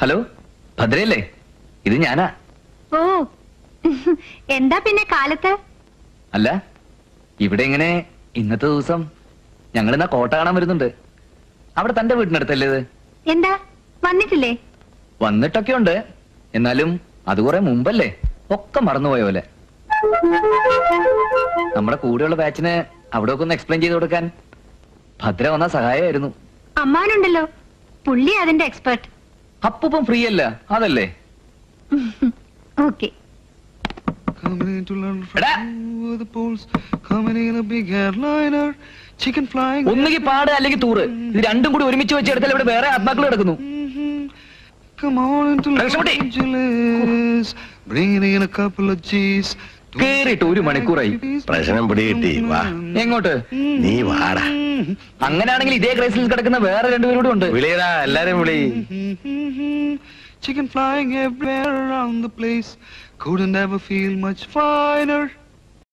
Hello ഭദ്രയല്ലേ ഇത് ഞാനാ ഓ എന്താ പിന്നെ കാലത്ത് അല്ല ഇവിടെ ഇങ്ങനെ ഇന്നത്തെ ദിവസം ഞങ്ങൾ ഇന്നാ കോട്ട കാണാൻ വരുന്നുണ്ട് അവിടെ തന്റെ വീട്ടിനടുത്തല്ലേ ഇത് എന്താ വന്നിട്ടില്ലേ വന്നിട്ടൊക്കെ ഉണ്ട് എന്നാലും അത് കുറെ മുമ്പല്ലേ ഒക്കെ മറന്നുപോയ പോലെ നമ്മുടെ കൂടെയുള്ള ബാച്ചിന് അവിടെ ഒക്കെ ഒന്ന് എക്സ്പ്ലെയിൻ ചെയ്ത് കൊടുക്കാൻ ഭദ്ര വന്ന സഹായമായിരുന്നു അമ്മാനുണ്ടല്ലോ പുള്ളി അതിന്റെ എക്സ്പെർട്ട് അപ്പൂപ്പം ഫ്രീ അല്ല അതല്ലേ okay Coming in to learn from എടാ. over the poles. Coming in a big airliner. Chicken flying. ഒന്നുകിൽ പാട് അല്ലെങ്കിൽ തൂറ് ഇത് രണ്ടും കൂടി ഒരുമിച്ച് വെച്ചെടുത്താൽ ഇവിടെ വേറെ ആത്മാക്കൾ കിടക്കുന്നു Mhm. Come on into Los Lakshmati. Angeles. Bringing in a couple of G's. കേറിയിട്ട് ഒരു മണിക്കൂറായി പ്രശ്നം പിടികിട്ടി വാ എങ്ങോട്ട് നീ വാടാ അങ്ങനെയാണെങ്കിൽ ഇതേ ക്രൈസിൽ കിടക്കുന്ന വേറെ രണ്ടുപേരും കൂടെ ഉണ്ട് വിളിയടാ എല്ലാരും വിളി Chicken flying everywhere around the place. Couldn't ever feel much finer.